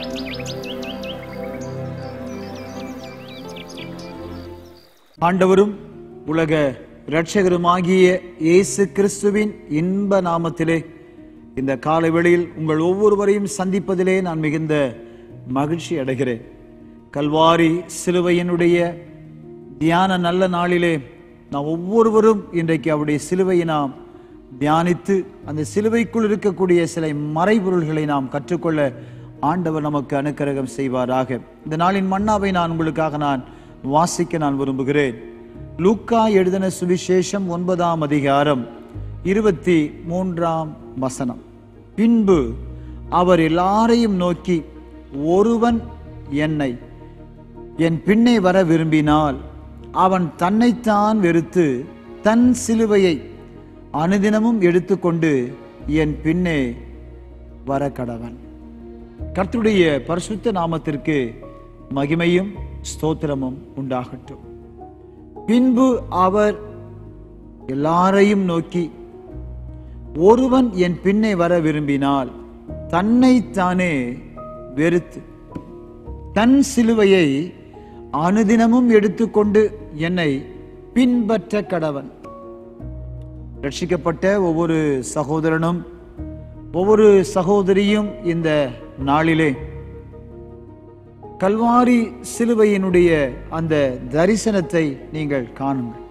ஆண்டவரும் உலக இரட்சகருமாகிய இயேசு கிறிஸ்துவின் இன்ப நாமத்திலே இந்த காலை வேளையில் உங்கள் ஒவ்வொருவரையும் சந்திப்பதிலே நான் மிகுந்த மகிழ்ச்சி அடைகிறேன் கல்வாரி சிலுவையினுடைய தியான நல்ல நாளிலே நாம் ஒவ்வொருவரும் இன்றைக்கு அவருடைய சிலுவையை நாம் தியானித்து அந்த சிலுவைக்குள் இருக்கக்கூடிய சில மறைபொருள்களை நாம் கற்றுக்கொள்ள ஆண்டவர் நமக்கு அனுக்கிரகம் செய்வாராக இந்த நாளின் மன்னாவை நான் உங்களுக்காக நான் வாசிக்க நான் விரும்புகிறேன் லூக்கா எழுதின சுவிசேஷம் ஒன்பதாம் அதிகாரம் இருபத்தி மூன்றாம் வசனம் பின்பு அவர் எல்லாரையும் நோக்கி ஒருவன் என்னை என் பின்னே வர விரும்பினால் அவன் தன்னைத்தான் வெறுத்து தன் சிலுவையை அனுதினமும் எடுத்துக்கொண்டு என் பின்னே வர கடவன் கர்த்தருடைய பரிசுத்த நாமத்திற்கு மகிமையும் ஸ்தோத்திரமும் உண்டாகட்டும் பின்பு அவர் எல்லாரையும் நோக்கி ஒருவன் என் பின்னே வர விரும்பினால் தன்னைத்தானே வெறுத்து தன் சிலுவையை அனுதினமும் எடுத்துக்கொண்டு என்னை பின்பற்ற கடவன் ரட்சிக்கப்பட்ட ஒவ்வொரு சகோதரனும் ஒவ்வொரு சகோதரியும் இந்த நாளிலே கல்வாரி சிலுவையினுடைய அந்த தரிசனத்தை நீங்கள் காணுங்கள்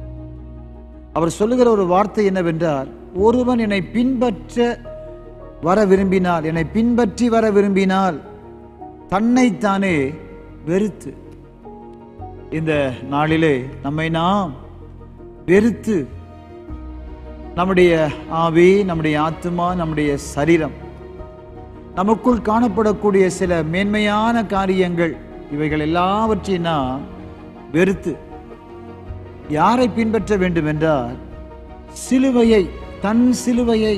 அவர் சொல்லுகிற ஒரு வார்த்தை என்னவென்றால் ஒருவன் என்னை பின்பற்ற வர விரும்பினால் என்னை பின்பற்றி வர விரும்பினால் தன்னைத்தானே வெறுத்து இந்த நாளிலே நம்மை நாம் வெறுத்து நம்முடைய ஆவி நம்முடைய ஆத்மா நம்முடைய சரீரம் நமக்குள் காணப்படக்கூடிய சில மேன்மையான காரியங்கள் இவைகள் எல்லாவற்றையும் நாம் வெறுத்து யாரை பின்பற்ற வேண்டும் என்றால் சிலுவையை தன் சிலுவையை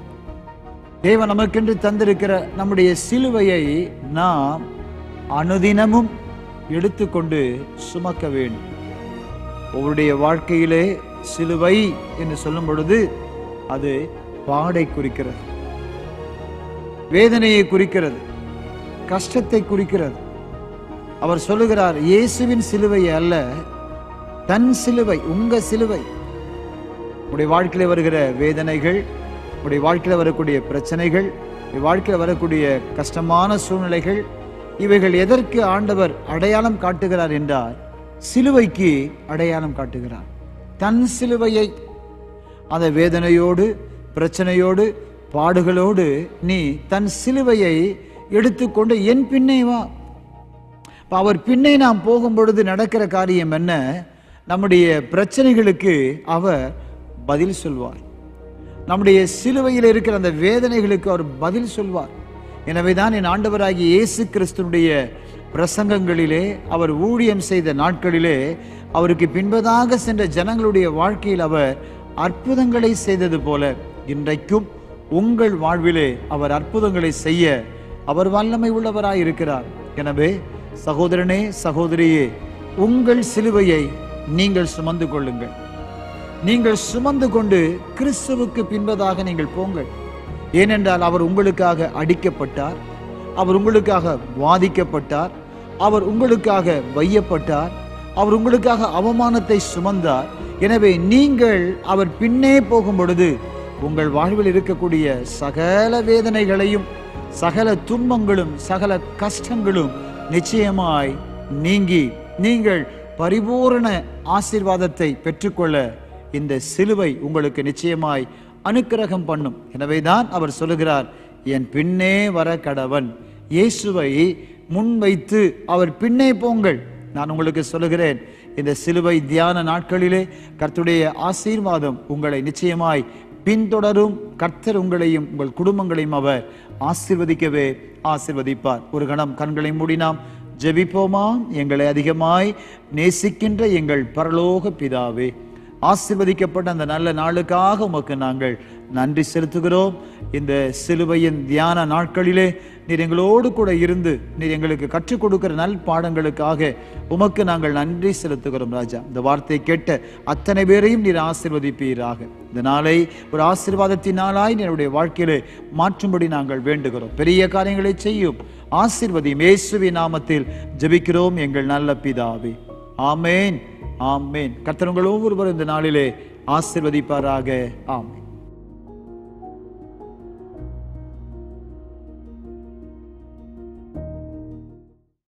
தேவன் நமக்கென்று தந்திருக்கிற நம்முடைய சிலுவையை நாம் அனுதினமும் எடுத்துக்கொண்டு சுமக்க வேண்டும் ஒவ்வொருடைய வாழ்க்கையிலே சிலுவை என்று சொல்லும் பொழுது அது பாடை குறிக்கிறது வேதனையை குறிக்கிறது கஷ்டத்தை குறிக்கிறது அவர் சொல்லுகிறார் இயேசுவின் சிலுவை அல்ல தன் சிலுவை உங்க சிலுவை உடைய வாழ்க்கையில வருகிற வேதனைகள் உடைய வாழ்க்கையில வரக்கூடிய பிரச்சனைகள் உடைய வாழ்க்கையில வரக்கூடிய கஷ்டமான சூழ்நிலைகள் இவைகள் எதற்கு ஆண்டவர் அடையாளம் காட்டுகிறார் என்றால் சிலுவைக்கு அடையாளம் காட்டுகிறார் தன் சிலுவையை அந்த வேதனையோடு பிரச்சனையோடு பாடுகளோடு நீ தன் சிலுவையை எடுத்துக்கொண்டு என் பின்னே வா அப்ப அவர் பின்னே நாம் போகும் பொழுது நடக்கிற காரியம் என்ன நம்முடைய பிரச்சனைகளுக்கு அவர் பதில் சொல்வார் நம்முடைய சிலுவையில் இருக்கிற அந்த வேதனைகளுக்கு அவர் பதில் சொல்வார் எனவேதான் என் ஆண்டவராகிய இயேசு கிறிஸ்துனுடைய பிரசங்கங்களிலே அவர் ஊழியம் செய்த நாட்களிலே அவருக்கு பின்பதாக சென்ற ஜனங்களுடைய வாழ்க்கையில் அவர் அற்புதங்களை செய்தது போல இன்றைக்கும் உங்கள் வாழ்விலே அவர் அற்புதங்களை செய்ய அவர் வல்லமை உள்ளவராய் இருக்கிறார் எனவே சகோதரனே சகோதரியே உங்கள் சிலுவையை நீங்கள் சுமந்து கொள்ளுங்கள் நீங்கள் சுமந்து கொண்டு கிறிஸ்துவுக்கு பின்பதாக நீங்கள் போங்கள் ஏனென்றால் அவர் உங்களுக்காக அடிக்கப்பட்டார் அவர் உங்களுக்காக வாதிக்கப்பட்டார் அவர் உங்களுக்காக வையப்பட்டார் அவர் உங்களுக்காக அவமானத்தை சுமந்தார் எனவே நீங்கள் அவர் பின்னே போகும் பொழுது உங்கள் வாழ்வில் இருக்கக்கூடிய சகல வேதனைகளையும் சகல துன்பங்களும் சகல கஷ்டங்களும் நிச்சயமாய் நீங்கி நீங்கள் பரிபூரண ஆசீர்வாதத்தை பெற்றுக்கொள்ள இந்த சிலுவை உங்களுக்கு நிச்சயமாய் அனுக்கிரகம் பண்ணும் எனவேதான் அவர் சொல்லுகிறார் என் பின்னே வர கடவன் இயேசுவை முன்வைத்து அவர் பின்னே போங்கள் நான் உங்களுக்கு சொல்லுகிறேன் இந்த சிலுவை தியான நாட்களிலே கர்த்தருடைய ஆசீர்வாதம் உங்களை நிச்சயமாய் பின்தொடரும் கர்த்தர் உங்களையும் உங்கள் குடும்பங்களையும் அவர் ஆசீர்வதிக்கவே ஆசீர்வதிப்பார் ஒரு கணம் கண்களை மூடினாம் ஜெபிப்போமா எங்களை அதிகமாய் நேசிக்கின்ற எங்கள் பரலோக பிதாவே ஆசீர்வதிக்கப்பட்ட அந்த நல்ல நாளுக்காக உமக்கு நாங்கள் நன்றி செலுத்துகிறோம் இந்த சிலுவையின் தியான நாட்களிலே நீர் எங்களோடு கூட இருந்து நீர் எங்களுக்கு கற்றுக் கொடுக்கிற நல் பாடங்களுக்காக உமக்கு நாங்கள் நன்றி செலுத்துகிறோம் ராஜா இந்த வார்த்தையை கேட்ட அத்தனை பேரையும் நீர் ஆசிர்வதிப்பீராக இந்த நாளை ஒரு ஆசீர்வாதத்தின் நாளாய் என்னுடைய வாழ்க்கையிலே மாற்றும்படி நாங்கள் வேண்டுகிறோம் பெரிய காரியங்களை செய்யும் ஆசீர்வதி இயேசுவின் நாமத்தில் ஜெபிக்கிறோம் எங்கள் நல்ல பிதாவே ஆமேன் ஆமேன் கர்த்தர் உங்கள் ஒவ்வொருவரும் இந்த நாளிலே ஆசீர்வதிப்பாராக ஆமேன்